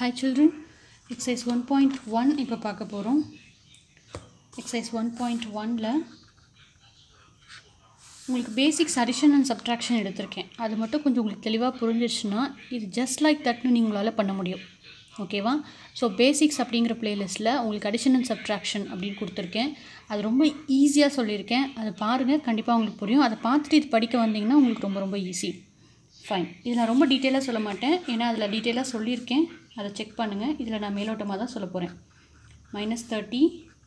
Hi children exercise one point one இப்போ பார்க்க போகிறோம் எக்ஸசைஸ் ஒன் பாயிண்ட் ஒனில் உங்களுக்கு பேசிக்ஸ் அடிஷன் அண்ட் சப்ட்ராக்ஷன் எடுத்திருக்கேன் அது மட்டும் கொஞ்சம் உங்களுக்கு தெளிவாக புரிஞ்சிருச்சுன்னா இது ஜஸ்ட் லைக் தட்னு நீங்கள் உங்களால் பண்ண முடியும் ஓகேவா ஸோ பேசிக்ஸ் அப்படிங்கிற பிளேலிஸ்ட்டில் உங்களுக்கு அடிஷன் அண்ட் சப்ட்ராக்ஷன் அப்படின்னு கொடுத்துருக்கேன் அது ரொம்ப ஈஸியாக சொல்லியிருக்கேன் அதை பாருங்கள் கண்டிப்பாக உங்களுக்கு புரியும் அதை பார்த்துட்டு இது படிக்க வந்தீங்கன்னா உங்களுக்கு ரொம்ப ரொம்ப ஈஸி ஃபைன் இதில் நான் ரொம்ப டீட்டெயிலாக சொல்ல மாட்டேன் ஏன்னா அதில் டீட்டெயிலாக சொல்லியிருக்கேன் அதை செக் பண்ணுங்கள் இதில் நான் மேலோட்டமாக தான் சொல்ல போகிறேன் minus thirty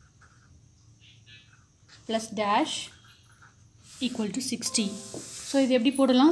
plus dash equal to sixty so இது எப்படி போடலாம்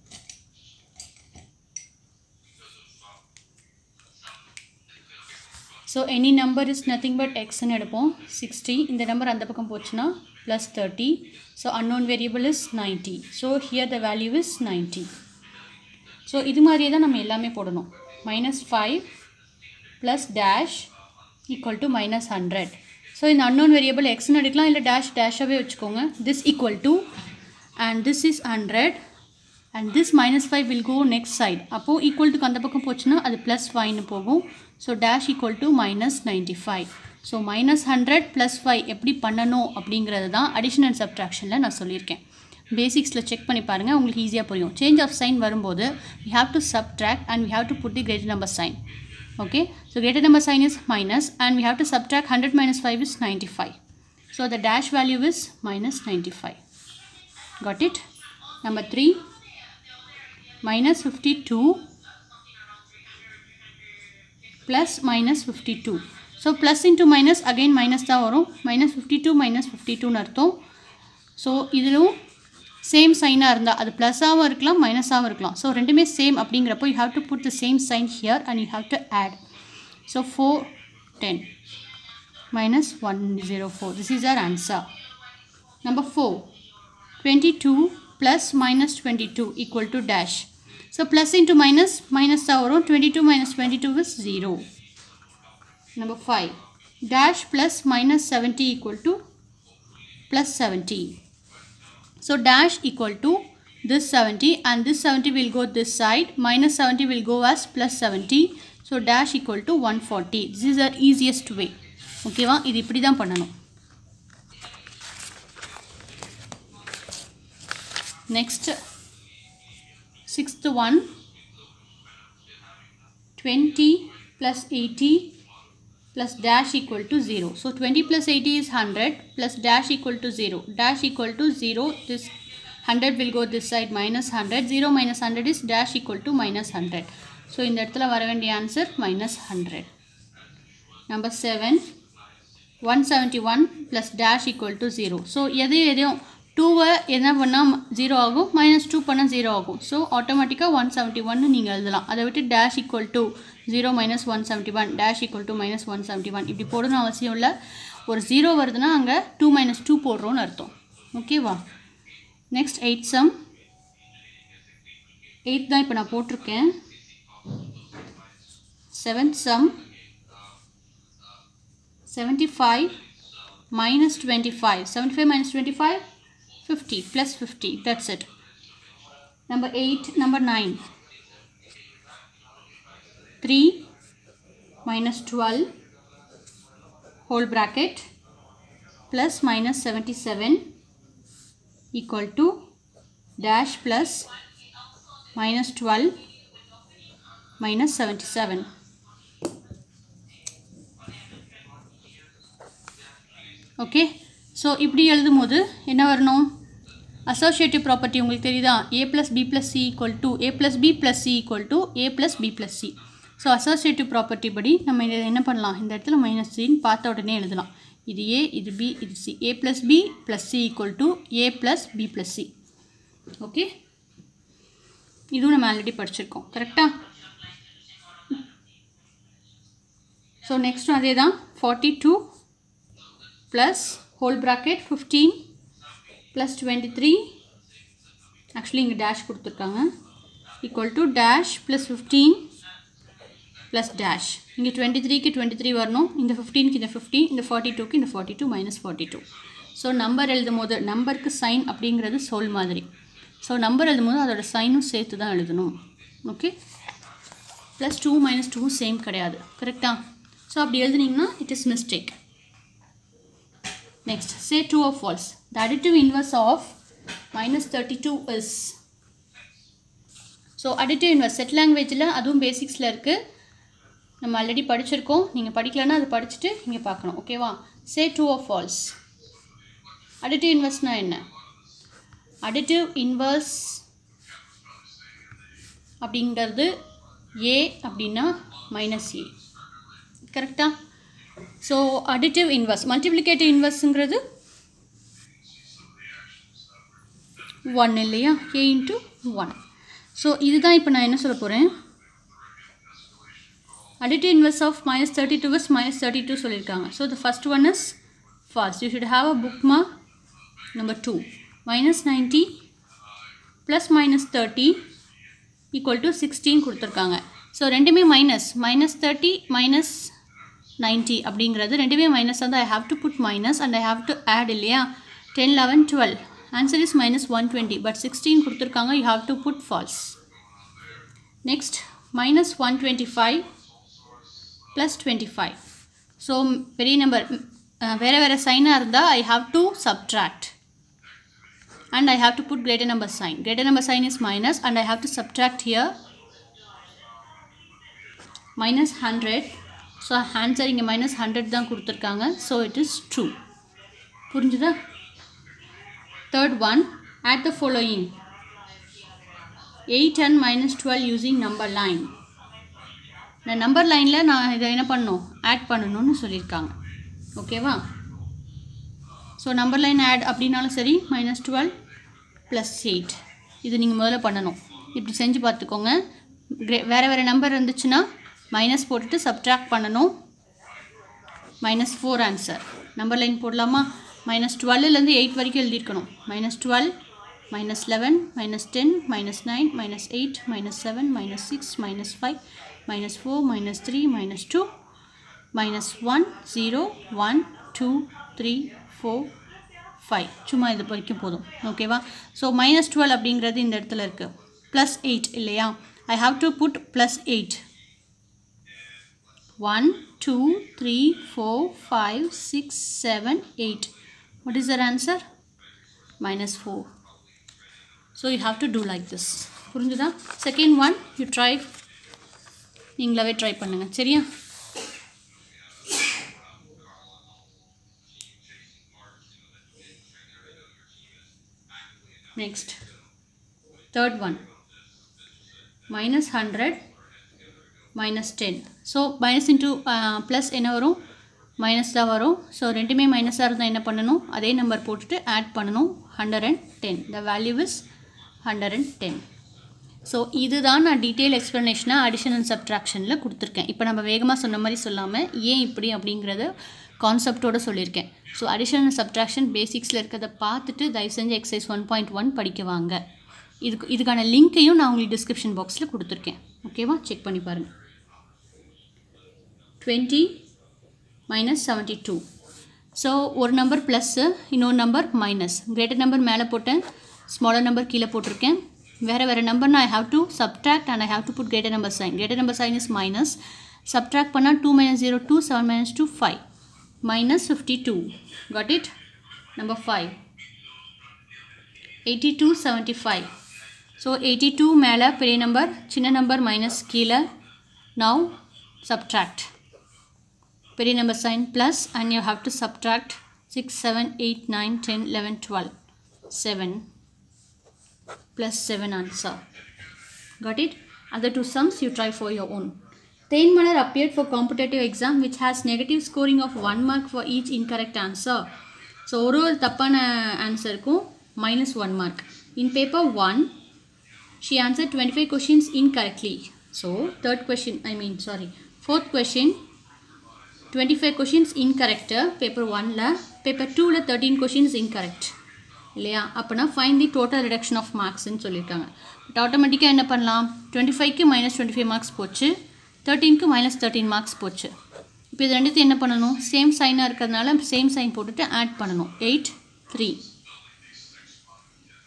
so any number is nothing but எக்ஸ்ன்னு எடுப்போம் சிக்ஸ்டி இந்த நம்பர் அந்த பக்கம் போச்சுன்னா plus thirty so unknown variable is ninety so here the value is ninety so இது மாதிரியே தான் நம்ம எல்லாமே போடணும் minus five plus dash equal to minus hundred so இந்த அன்னோன் வேரியபிள் எக்ஸ்னு எடுக்கலாம் இல்லை டேஷ் டேஷாகவே வச்சுக்கோங்க this equal to and this is hundred and this minus five will go next side அப்போது ஈக்குவல் டுக்கு அந்த பக்கம் போச்சுன்னா அது ப்ளஸ் ஃபைவ்னு போகும் so dash equal to minus ninety five so minus hundred plus five எப்படி பண்ணணும் அப்படிங்கிறது தான் அடிஷன் அண்ட் சப்ட்ராக்ஷனில் நான் சொல்லியிருக்கேன் பேசிக்ஸில் செக் பண்ணி பாருங்கள் உங்களுக்கு ஈஸியாக புரியும் சேஞ்ச் ஆஃப் சைன் வரும்போது we have to subtract and we have to put the greater number sign okay so greater number sign is minus and we have to subtract 100 minus 5 is 95 so the dash value is minus 95 got it number 3 minus 52 plus minus 52 so plus into minus again minus தான் வரும் minus 52 minus 52 அர்த்தம் so இதிலும் same சைனாக இருந்தால் அது ப்ளஸ்ஸாகவும் இருக்கலாம் மைனஸாகவும் இருக்கலாம் so ரெண்டுமே same அப்படிங்கிறப்போ you have to put the same sign here and you have to add so four ten minus one zero four this is our answer number four twenty two plus minus twenty two equal to dash so plus into minus minus தான் வரும் twenty two minus twenty two is zero number five dash plus minus seventy equal to plus seventy So dash equal to this 70 and this 70 will go this side minus 70 will go as plus 70. So dash equal to 140. This is the easiest way. ஓகேவா இது இப்படி தான் பண்ணணும் next sixth one twenty plus eighty plus dash equal to 0. So 20 plus 80 is 100 plus dash equal to 0. Dash equal to 0. This 100 will go this side minus 100. 0 minus 100 is dash equal to minus 100. So இந்த இடத்துல வர வேண்டிய answer minus 100. Number 7. 171 plus dash equal to 0. So எதையும் எதையும் டூவை என்ன பண்ணால் zero ஆகும் மைனஸ் டூ பண்ணால் ஜீரோ ஆகும் ஸோ ஆட்டோமேட்டிக்காக ஒன் செவன்ட்டி ஒன்னு நீங்கள் எழுதலாம் அதை விட்டு dash equal to zero minus one seventy one dash equal to minus one seventy one இப்படி போடணும் அவசியம் இல்லை ஒரு ஜீரோ வருதுன்னா அங்கே டூ மைனஸ் டூ போடுறோன்னு அர்த்தம் ஓகேவா நெக்ஸ்ட் எயிட் சம் எயிட் தான் இப்போ நான் போட்டிருக்கேன் seventh sum seventy five minus twenty five seventy five minus twenty five 50 plus 50 that's it number 8 number 9 3 minus 12 whole bracket plus minus 77 equal to dash plus minus 12 minus 77 okay so இப்படி எழுதும் போது என்ன வரணும் associative property உங்களுக்கு தெரியுதா A plus B plus C equal to A plus B plus C equal to A plus B plus C so associative property படி நம்ம இதை என்ன பண்ணலாம் இந்த இடத்துல மைனஸ் சின்னு பார்த்த உடனே எழுதலாம் இது ஏ இது பி இது C A plus B plus C equal to A plus B plus C okay இதுவும் நம்ம ஆல்ரெடி படிச்சிருக்கோம் கரெக்டாக ஸோ நெக்ஸ்ட்டும் அதே தான் forty two plus whole bracket 15 plus 23 actually இங்கே dash கொடுத்துருக்காங்க equal to dash plus 15 plus dash இங்கே 23க்கு 23 வரணும் இந்த 15க்கு இந்த 50 இந்த 42க்கு இந்த 42 minus 42 ஸோ நம்பர் எழுதும் போது நம்பருக்கு சைன் அப்படிங்கிறது சொல் மாதிரி ஸோ நம்பர் எழுதும் போது அதோட சைனும் சேர்த்து தான் எழுதணும் ஓகே ப்ளஸ் டூ மைனஸ் டூவும் சேம் கிடையாது கரெக்டாக ஸோ அப்படி எழுதுனீங்கன்னா it is mistake next say true of false the additive inverse of minus thirty two is so additive inverse set லாங்குவேஜில் அதுவும் பேசிக்ஸில் இருக்குது நம்ம ஆல்ரெடி படிச்சிருக்கோம் நீங்கள் படிக்கலன்னா அது படிச்சுட்டு இங்கே பார்க்கணும் ஓகேவா say true of false additive இன்வர்ஸ்னால் என்ன அடிட்டிவ் இன்வர்ஸ் அப்படிங்கிறது ஏ அப்படின்னா மைனஸ் ஏ கரெக்டா ஸோ அடிட்டிவ் இன்வர்ஸ் மல்டிப்ளிகேட்டிவ் இன்வர்ஸுங்கிறது ஒன் இல்லையா ஏ இன்ட்டு ஒன் ஸோ இதுதான் இப்போ நான் என்ன சொல்ல போகிறேன் additive inverse of minus 32 is minus 32 சொல்லியிருக்காங்க so the first one is fast you should have a bookmark number 2 minus 90 plus minus 30 equal to 16 கொடுத்துருக்காங்க ஸோ ரெண்டுமே minus minus thirty minus ninety அப்படிங்கிறது ரெண்டுமே மைனஸ் வந்து I have to put minus and I have to add இல்லையா ten eleven twelve answer is minus one twenty but sixteen கொடுத்துருக்காங்க you have to put false next minus one twenty five plus twenty five so பெரிய number வேறு வேறு சைனாக இருந்தால் I have to subtract and I have to put greater number sign. Greater number sign is minus and I have to subtract here minus 100. So answer இங்கே minus 100 தான் கொடுத்துருக்காங்க so it is true. புரிஞ்சுதா third one add the following 8 and minus 12 using number line இந்த number லைனில் நான் இதை என்ன பண்ணணும் ஆட் பண்ணணும்னு சொல்லியிருக்காங்க ஓகேவா ஸோ நம்பர் லைன் ஆட் அப்படின்னாலும் சரி மைனஸ் டுவெல் ப்ளஸ் எயிட் இது நீங்கள் முதல்ல பண்ணணும் இப்படி செஞ்சு பார்த்துக்கோங்க கிரே வேறு வேறு நம்பர் இருந்துச்சுன்னா மைனஸ் போட்டுட்டு சப்ட்ராக்ட் பண்ணணும் minus four answer number line போடலாமா மைனஸ் டுவெல்லேருந்து எயிட் வரைக்கும் எழுதியிருக்கணும் minus twelve minus eleven minus ten minus nine minus eight minus seven minus six minus five minus four minus three minus two minus one zero one two three four five சும்மா இது வரைக்கும் போதும் ஓகேவா so minus twelve அப்படிங்கிறது இந்த இடத்துல இருக்குது plus eight இல்லையா I have to put plus eight one two three four five six seven eight what is the answer minus four so you have to do like this புரிஞ்சுதா second one you try நீங்களாவே try பண்ணுங்கள் சரியா next third one minus 100 minus 10 so minus into uh, plus என்ன வரும் minus தான் வரும் so ரெண்டுமே மைனஸாக இருந்தால் என்ன பண்ணணும் அதே நம்பர் போட்டுட்டு ஆட் பண்ணணும் hundred and ten the value is hundred and ten so இதுதான் நான் டீட்டெயில் எக்ஸ்ப்ளனேஷனாக அடிஷன் அண்ட் சப்ட்ராக்ஷனில் கொடுத்துருக்கேன் இப்போ நம்ம வேகமாக சொன்ன மாதிரி சொல்லாமல் ஏன் இப்படி அப்படிங்கிறத கான்செப்டோடு சொல்லியிருக்கேன் ஸோ அடிஷன் அண்ட் சப்ட்ராக்ஷன் பேசிக்ஸில் இருக்கிறத பார்த்துட்டு தயவு செஞ்சு எக்ஸசைஸ் ஒன் பாயிண்ட் ஒன் படிக்க வாங்க இதுக்கு இதுக்கான லிங்க்கையும் நான் உங்களுக்கு டிஸ்கிரிப்ஷன் பாக்ஸில் கொடுத்துருக்கேன் ஓகேவா செக் பண்ணி பாருங்கள் twenty minus seventy two so ஒரு நம்பர் ப்ளஸ்ஸு இன்னொரு நம்பர் மைனஸ் கிரேட்டர் நம்பர் மேலே போட்டேன் ஸ்மாலர் நம்பர் கீழே போட்டிருக்கேன் வேறு வேறு நம்பர்னா I have to subtract and I have to put greater number sign greater number sign is minus subtract பண்ணால் two minus zero two seven minus two five minus 52 got it number 5 82 75 so 82 மேலே பெரிய number சின்ன number minus கீழே now subtract பெரிய number sign plus and you have to subtract 6 7 8 9 10 11 12 7 plus 7 answer got it other two sums you try for your own Thainmalar appeared for competitive exam which has negative scoring of 1 mark for each incorrect answer. So ஒரு ஒரு தப்பான ஆன்சருக்கும் minus one mark in paper one she answer twenty five questions incorrectly so third question I mean sorry fourth question twenty five questions incorrect paper ஒனில் paper டூவில் thirteen questions incorrect இல்லையா அப்போனா fine the total reduction of மார்க்ஸ்ன்னு சொல்லியிருக்காங்க but ஆட்டோமேட்டிக்காக என்ன பண்ணலாம் twenty ஃபைவ்க்கு மைனஸ் டுவெண்ட்டி ஃபைவ் மார்க்ஸ் போச்சு தேர்ட்டீனுக்கு மைனஸ் தேர்ட்டின் மார்க்ஸ் போச்சு இப்போ இது ரெண்டுத்தையும் என்ன பண்ணணும் சேம் சைனாக இருக்கிறதுனால சேம் சைன் போட்டுட்டு ஆட் பண்ணணும் eight three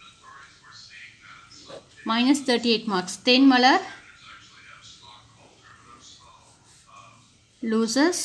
minus thirty eight marks Thenmalar loses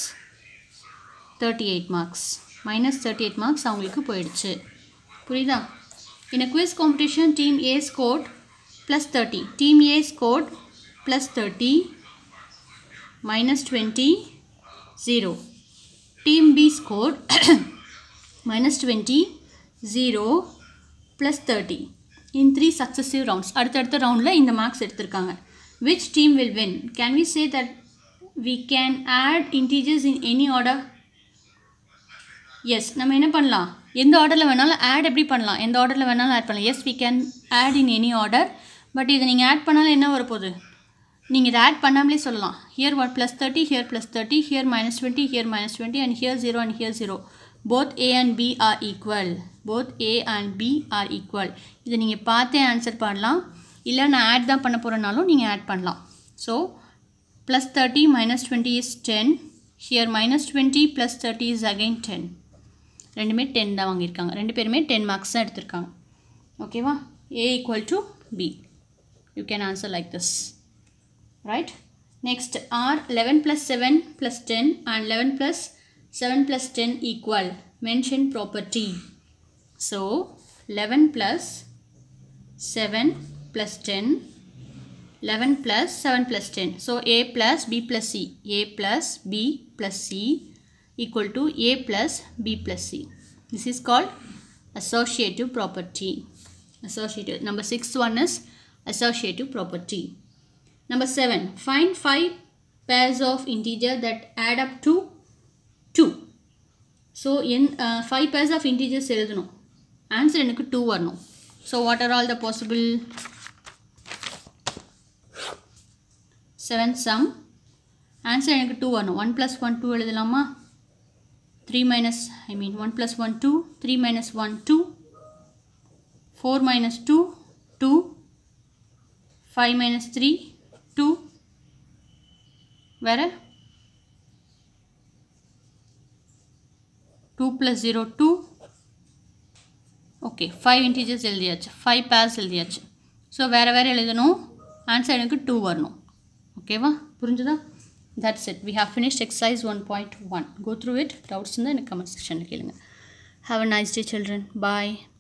38 marks minus 38 marks அவங்களுக்கு போயிடுச்சு புரியுதா in a quiz competition team A scored plus 30 team A scored plus 30 minus 20 0 team B scored minus 20 0 plus 30 in three successive rounds அடுத்தடுத்த ரவுண்டில் இந்த marks எடுத்திருக்காங்க which team will win can we say that we can add integers in any order yes நம்ம என்ன பண்ணலாம் எந்த ஆர்டரில் வேணாலும் ஆட் எப்படி பண்ணலாம் எந்த ஆர்டரில் வேணாலும் ஆட் பண்ணலாம் yes we can add in any order but இதை நீங்கள் ஆட் பண்ணாலும் என்ன வரப்போகுது நீங்கள் இதை ஆட் பண்ணாமலே சொல்லலாம் here one plus thirty here plus thirty here minus twenty here minus twenty and here zero and here zero both A and B are equal both A and B are equal இதை நீங்கள் பார்த்தே answer பண்ணலாம் இல்லை நான் add தான் பண்ண போகிறனாலும் நீங்கள் add பண்ணலாம் so plus thirty minus twenty is ten here minus twenty plus thirty is again ten ரெண்டுமே டென் தான் வாங்கியிருக்காங்க ரெண்டு பேருமே டென் மார்க்ஸ் தான் எடுத்திருக்காங்க ஓகேவா A equal to B you can answer like this right next are 11 plus 7 plus 10 and 11 plus 7 plus 10 equal mention property so 11 plus 7 plus 10 11 plus 7 plus 10 so a plus b plus c a plus b plus c equal to a plus b plus c this is called associative property associative number sixth one is associative property Number 7. Find 5 pairs of integer that add up to 2. So, in uh, 5 pairs of integers எழுதணும் answer எனக்கு 2 வரணும் so what are all the possible seven sum answer எனக்கு 2 வரணும் one plus one two எழுதலாமா three minus I mean one plus one two three minus one two four minus two two five minus three two வேறு two plus zero two okay five integers எழுதியாச்சு five pairs எழுதியாச்சு so வேறு வேறு எழுதணும் answer எனக்கு two வரணும் ஓகேவா புரிஞ்சுதா that's it we have finished exercise one point one go through it doubts இருந்தால் எனக்கு கமெண்ட் செக்ஷனில் கேளுங்க have a nice day children bye